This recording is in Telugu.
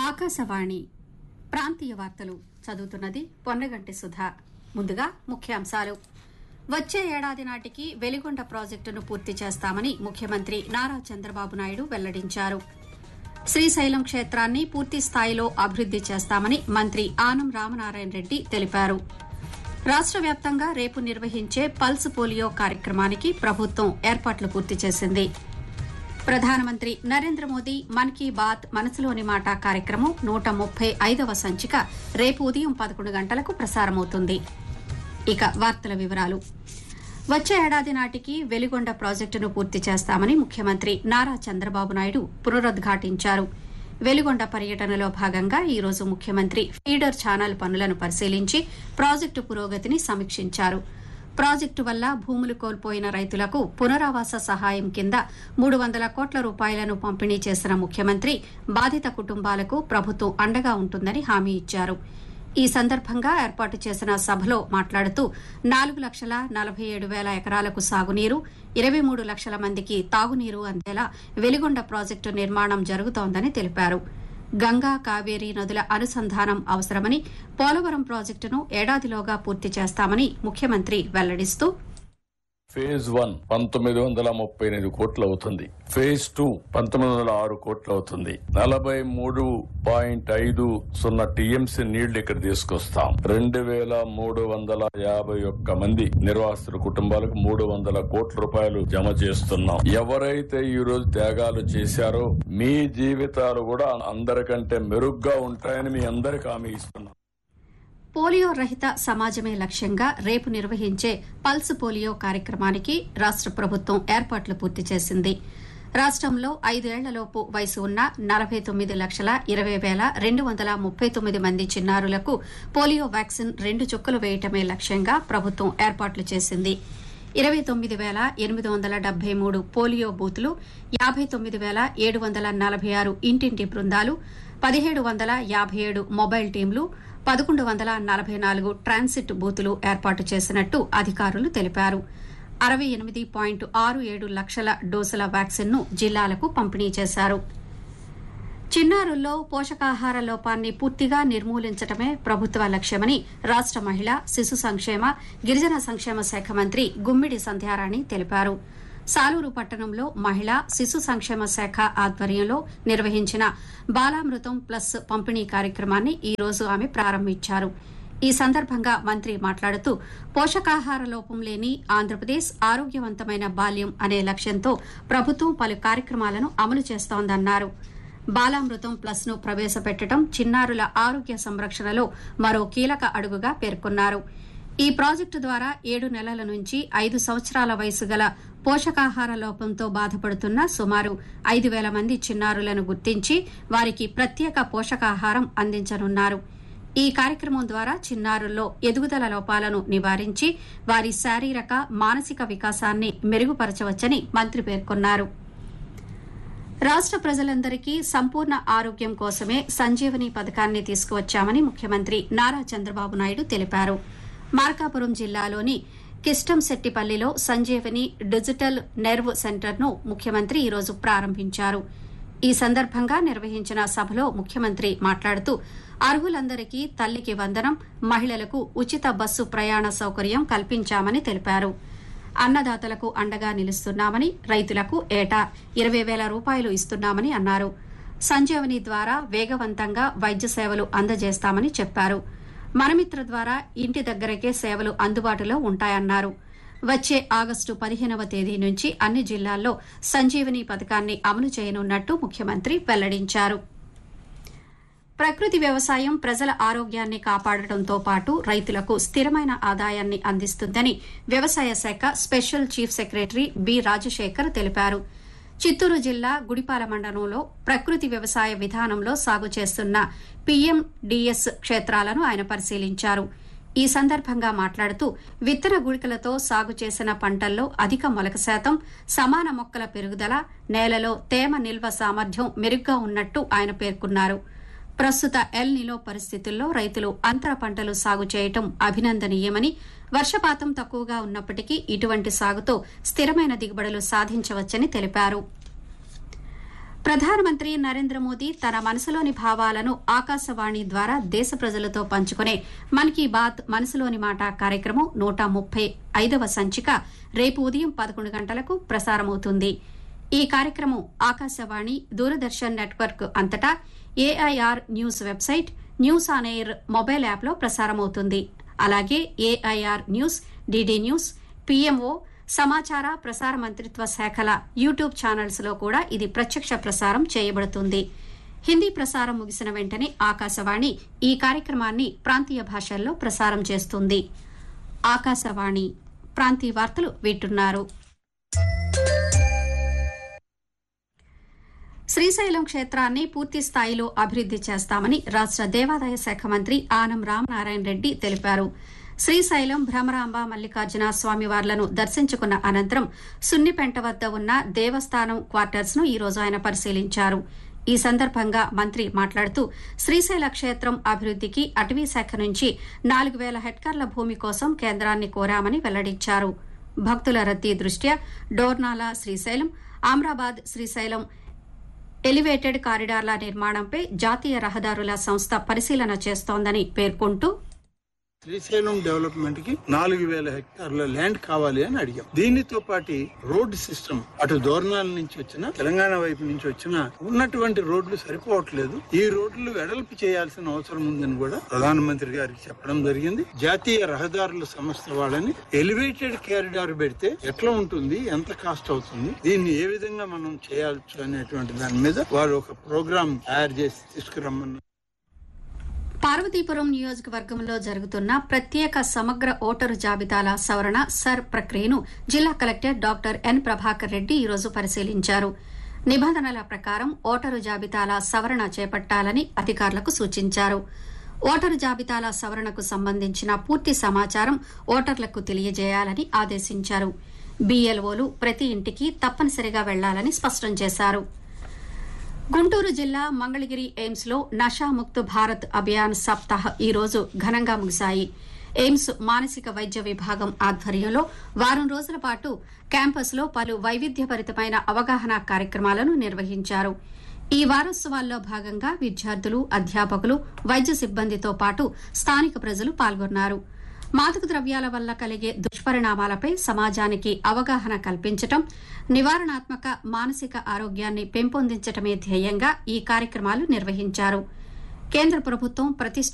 ఆకాశవాణి ప్రాంతీయ వార్తలు చదువుతున్నది పొన్నగంటి సుధా ముందుగా ముఖ్యాంశాలు వచ్చే ఏడాది నాటికి వెలిగొండ ప్రాజెక్టును పూర్తి చేస్తామని ముఖ్యమంత్రి నారా చంద్రబాబు నాయుడు వెల్లడించారు శ్రీశైలం క్షేత్రాన్ని పూర్తి స్థాయిలో అభివృద్ది చేస్తామని మంత్రి ఆనం రామనారాయణ రెడ్డి తెలిపారు రాష్ట వ్యాప్తంగా రేపు నిర్వహించే పల్స్ పోలియో కార్యక్రమానికి ప్రభుత్వం ఏర్పాట్లు పూర్తి చేసింది ప్రధానమంత్రి నరేంద్ర మోదీ మన్ కీ బాత్ మనసులోని మాట కార్యక్రమం నూట ముప్పై ఐదవ సంచిక రేపు ఉదయం పదకొండు గంటలకు ప్రసారమవుతుంది ఇక వార్తల వివరాలు వచ్చే ఏడాది నాటికి వెలిగొండ ప్రాజెక్టును పూర్తి చేస్తామని ముఖ్యమంత్రి నారా చంద్రబాబు నాయుడు పునరుద్ఘాటించారు వెలిగొండ పర్యటనలో భాగంగా ఈ రోజు ముఖ్యమంత్రి ఫీడర్ ఛానల్ పనులను పరిశీలించి ప్రాజెక్టు పురోగతిని సమీక్షించారు ప్రాజెక్టు వల్ల భూములు కోల్పోయిన రైతులకు పునరావాస సహాయం కింద మూడు వందల కోట్ల రూపాయలను పంపిణీ చేసిన ముఖ్యమంత్రి బాధిత కుటుంబాలకు ప్రభుత్వం అండగా ఉంటుందని హామీ ఇచ్చారు ఈ సందర్భంగా ఏర్పాటు చేసిన సభలో మాట్లాడుతూ నాలుగు లక్షల నలభై ఏడు వేల ఎకరాలకు సాగునీరు ఇరవై మూడు లక్షల మందికి తాగునీరు అందేలా వెలిగొండ ప్రాజెక్టు నిర్మాణం జరుగుతోందని తెలిపారు గంగా కావేరీ నదుల అనుసంధానం అవసరమని పోలవరం ప్రాజెక్టును ఏడాదిలోగా పూర్తి చేస్తామని ముఖ్యమంత్రి వెల్లడిస్తూ ఫేజ్ వన్ పంతొమ్మిది వందల ముప్పై ఎనిమిది కోట్లు అవుతుంది ఫేజ్ టూ పంతొమ్మిది వందల ఆరు కోట్లు అవుతుంది నలభై మూడు పాయింట్ ఐదు సున్నా టీఎంసీ నీళ్లు ఇక్కడ తీసుకొస్తాం రెండు వేల మూడు వందల యాభై ఒక్క మంది నిర్వాసితుల కుటుంబాలకు మూడు వందల కోట్ల రూపాయలు జమ చేస్తున్నాం ఎవరైతే ఈ రోజు త్యాగాలు చేశారో మీ జీవితాలు కూడా అందరికంటే మెరుగ్గా ఉంటాయని మీ అందరికి హామీ ఇస్తున్నాం పోలియో రహిత సమాజమే లక్ష్యంగా రేపు నిర్వహించే పల్స్ పోలియో కార్యక్రమానికి రాష్ట ప్రభుత్వం ఏర్పాట్లు పూర్తి చేసింది రాష్టంలో ఐదేళ్లలోపు వయసు ఉన్న నలభై తొమ్మిది లక్షల ఇరవై వేల రెండు వందల ముప్పై తొమ్మిది మంది చిన్నారులకు పోలియో వ్యాక్సిన్ రెండు చుక్కలు వేయటమే లక్ష్యంగా ప్రభుత్వం ఏర్పాట్లు చేసింది ఇరవై తొమ్మిది వేల ఎనిమిది వందల డెబ్బై మూడు పోలియో బూతులు యాభై తొమ్మిది వేల ఏడు వందల నలభై ఆరు ఇంటింటి బృందాలు పదిహేడు వందల యాభై ఏడు మొబైల్ టీంలు పదకొండు వందల నలభై నాలుగు ట్రాన్సిట్ బూతులు ఏర్పాటు చేసినట్టు అధికారులు తెలిపారు అరవై ఎనిమిది పాయింట్ ఆరు ఏడు లక్షల డోసుల వ్యాక్సిన్ను జిల్లాలకు పంపిణీ చేశారు చిన్నారుల్లో పోషకాహార లోపాన్ని పూర్తిగా నిర్మూలించడమే ప్రభుత్వ లక్ష్యమని రాష్ట మహిళా శిశు సంక్షేమ గిరిజన సంక్షేమ శాఖ మంత్రి గుమ్మిడి సంధ్యారాణి తెలిపారు సాలూరు పట్టణంలో మహిళా శిశు సంక్షేమ శాఖ ఆధ్వర్యంలో నిర్వహించిన బాలామృతం ప్లస్ పంపిణీ కార్యక్రమాన్ని ఈ రోజు ఆమె ప్రారంభించారు ఈ సందర్భంగా మంత్రి మాట్లాడుతూ పోషకాహార లోపం లేని ఆంధ్రప్రదేశ్ ఆరోగ్యవంతమైన బాల్యం అనే లక్ష్యంతో ప్రభుత్వం పలు కార్యక్రమాలను అమలు చేస్తోందన్నారు బాలామృతం ప్లస్ ను ప్రవేశపెట్టడం చిన్నారుల ఆరోగ్య సంరక్షణలో మరో కీలక అడుగుగా పేర్కొన్నారు ఈ ప్రాజెక్టు ద్వారా ఏడు నెలల నుంచి ఐదు సంవత్సరాల వయసు గల పోషకాహార లోపంతో బాధపడుతున్న సుమారు ఐదు వేల మంది చిన్నారులను గుర్తించి వారికి ప్రత్యేక పోషకాహారం అందించనున్నారు ఈ కార్యక్రమం ద్వారా చిన్నారుల్లో ఎదుగుదల లోపాలను నివారించి వారి శారీరక మానసిక వికాసాన్ని మెరుగుపరచవచ్చని మంత్రి పేర్కొన్నారు రాష్ట ప్రజలందరికీ సంపూర్ణ ఆరోగ్యం కోసమే సంజీవని పథకాన్ని తీసుకువచ్చామని ముఖ్యమంత్రి నారా చంద్రబాబు నాయుడు తెలిపారు మార్కాపురం జిల్లాలోని కిష్టంశెట్టిపల్లిలో సంజీవని డిజిటల్ నెర్వ్ సెంటర్ను ముఖ్యమంత్రి ఈరోజు ప్రారంభించారు ఈ సందర్భంగా నిర్వహించిన సభలో ముఖ్యమంత్రి మాట్లాడుతూ అర్హులందరికీ తల్లికి వందనం మహిళలకు ఉచిత బస్సు ప్రయాణ సౌకర్యం కల్పించామని తెలిపారు అన్నదాతలకు అండగా నిలుస్తున్నామని రైతులకు ఏటా ఇరవై వేల రూపాయలు ఇస్తున్నామని అన్నారు సంజీవని ద్వారా వేగవంతంగా వైద్య సేవలు అందజేస్తామని చెప్పారు మనమిత్ర ద్వారా ఇంటి దగ్గరకే సేవలు అందుబాటులో ఉంటాయన్నారు వచ్చే ఆగస్టు పదిహేనవ తేదీ నుంచి అన్ని జిల్లాల్లో సంజీవని పథకాన్ని అమలు చేయనున్నట్టు ముఖ్యమంత్రి వెల్లడించారు ప్రకృతి వ్యవసాయం ప్రజల ఆరోగ్యాన్ని కాపాడటంతో పాటు రైతులకు స్థిరమైన ఆదాయాన్ని అందిస్తుందని వ్యవసాయ శాఖ special chief secretary B Rajasekhar తెలిపారు చిత్తూరు జిల్లా గుడిపాల మండలంలో ప్రకృతి వ్యవసాయ విధానంలో సాగు చేస్తున్న పీఎండీఎస్ క్షేత్రాలను ఆయన పరిశీలించారు ఈ సందర్భంగా మాట్లాడుతూ విత్తన గుళికలతో సాగు చేసిన పంటల్లో అధిక మొలక శాతం సమాన మొక్కల పెరుగుదల నేలలో తేమ నిల్వ సామర్థ్యం మెరుగ్గా ఉన్నట్టు ఆయన పేర్కొన్నారు ప్రస్తుత ఎల్ నిలో పరిస్థితుల్లో రైతులు అంతర పంటలు సాగు చేయటం అభినందనీయమని వర్షపాతం తక్కువగా ఉన్నప్పటికీ ఇటువంటి సాగుతో స్థిరమైన దిగుబడులు సాధించవచ్చని తెలిపారు ప్రధానమంత్రి నరేంద్ర మోదీ తన మనసులోని భావాలను ఆకాశవాణి ద్వారా దేశ ప్రజలతో పంచుకునే మన్ కీ బాత్ మనసులోని మాట కార్యక్రమం నూట ముప్పై ఐదవ సంచిక రేపు ఉదయం పదకొండు గంటలకు ప్రసారమవుతుంది ఈ కార్యక్రమం ఆకాశవాణి దూరదర్శన్ నెట్వర్క్ అంతటా AIR news website news on air mobile యాప్లో ప్రసారమవుతుంది అలాగే AIR news DD news PMO సమాచార ప్రసార మంత్రిత్వ శాఖల యూట్యూబ్ ఛానల్స్ లో కూడా ఇది ప్రత్యక్ష ప్రసారం చేయబడుతుంది హిందీ ప్రసారం ముగిసిన వెంటనే ఆకాశవాణి ఈ కార్యక్రమాన్ని ప్రాంతీయ భాషల్లో ప్రసారం చేస్తుంది ఆకాశవాణి ప్రాంతీయ వార్తలు వింటున్నారు శ్రీశైలం క్షేత్రాన్ని పూర్తి స్థాయిలో అభివృద్ది చేస్తామని రాష్ట దేవాదాయ శాఖ మంత్రి ఆనం రామనారాయణ రెడ్డి తెలిపారు శ్రీశైలం భ్రమరాంబ మల్లికార్జున స్వామివార్లను దర్శించుకున్న అనంతరం సున్నిపెంట వద్ద ఉన్న దేవస్థానం క్వార్టర్స్ ను ఈ రోజు ఆయన పరిశీలించారు ఈ సందర్భంగా మంత్రి మాట్లాడుతూ శ్రీశైల క్షేత్రం అభివృద్దికి అటవీ శాఖ నుంచి నాలుగు వేల హెక్టార్ల భూమి కోసం కేంద్రాన్ని కోరామని వెల్లడించారు భక్తుల రద్దీ దృష్ట్యా డోర్నాల శ్రీశైలం ఆమ్రాబాద్ శ్రీశైలం ఎలివేటెడ్ కారిడార్ల నిర్మాణంపై జాతీయ రహదారుల సంస్థ పరిశీలన చేస్తోందని పేర్కొంటూ శ్రీశైలం డెవలప్మెంట్ కి నాలుగు వేల హెక్టార్ల ల్యాండ్ కావాలి అని అడిగాం దీనితో పాటు రోడ్ సిస్టమ్ అటు దోర్నాల నుంచి వచ్చిన తెలంగాణ వైపు నుంచి వచ్చిన ఉన్నటువంటి రోడ్లు సరిపోవట్లేదు ఈ రోడ్లు వెడల్పు చేయాల్సిన అవసరం ఉందని కూడా ప్రధానమంత్రి గారికి చెప్పడం జరిగింది జాతీయ రహదారుల సంస్థ వాళ్ళని ఎలివేటెడ్ కారిడార్ పెడితే ఎట్లా ఉంటుంది ఎంత కాస్ట్ అవుతుంది దీన్ని ఏ విధంగా మనం చేయవచ్చు అనేటువంటి దాని మీద వారు ఒక ప్రోగ్రామ్ తయారు చేసి తీసుకురమ్మన్నారు పార్వతీపురం నియోజకవర్గంలో జరుగుతున్న ప్రత్యేక సమగ్ర ఓటరు జాబితాల సవరణ సర్ ప్రక్రియను జిల్లా collector doctor N Prabhakar Reddy ఈరోజు పరిశీలించారు నిబంధనల ప్రకారం ఓటరు జాబితాల సవరణ చేపట్టాలని అధికారులకు సూచించారు ఓటరు జాబితాల సవరణకు సంబంధించిన పూర్తి సమాచారం ఓటర్లకు తెలియజేయాలని ఆదేశించారు బీఎల్ఓలు ప్రతి ఇంటికి తప్పనిసరిగా వెళ్లాలని స్పష్టం చేశారు గుంటూరు జిల్లా మంగళగిరి ఎయిమ్స్ లో నషాముక్త్ భారత్ అభియాన్ సప్తాహ్ ఈ రోజు ఘనంగా ముగిశాయి ఎయిమ్స్ మానసిక వైద్య విభాగం ఆధ్వర్యంలో వారం రోజుల పాటు క్యాంపస్ లో పలు వైవిధ్యభరితమైన అవగాహన కార్యక్రమాలను నిర్వహించారు ఈ వారోత్సవాల్లో భాగంగా విద్యార్థులు అధ్యాపకులు వైద్య సిబ్బందితో పాటు స్థానిక ప్రజలు పాల్గొన్నారు మాదక ద్రవ్యాల వల్ల కలిగే దుష్పరిణామాలపై సమాజానికి అవగాహన కల్పించటం నివారణాత్మక మానసిక ఆరోగ్యాన్ని పెంపొందించటమే ధ్యేయంగా ఈ కార్యక్రమాలు నిర్వహించారు కేంద్ర ప్రభుత్వం ప్రతిష్ట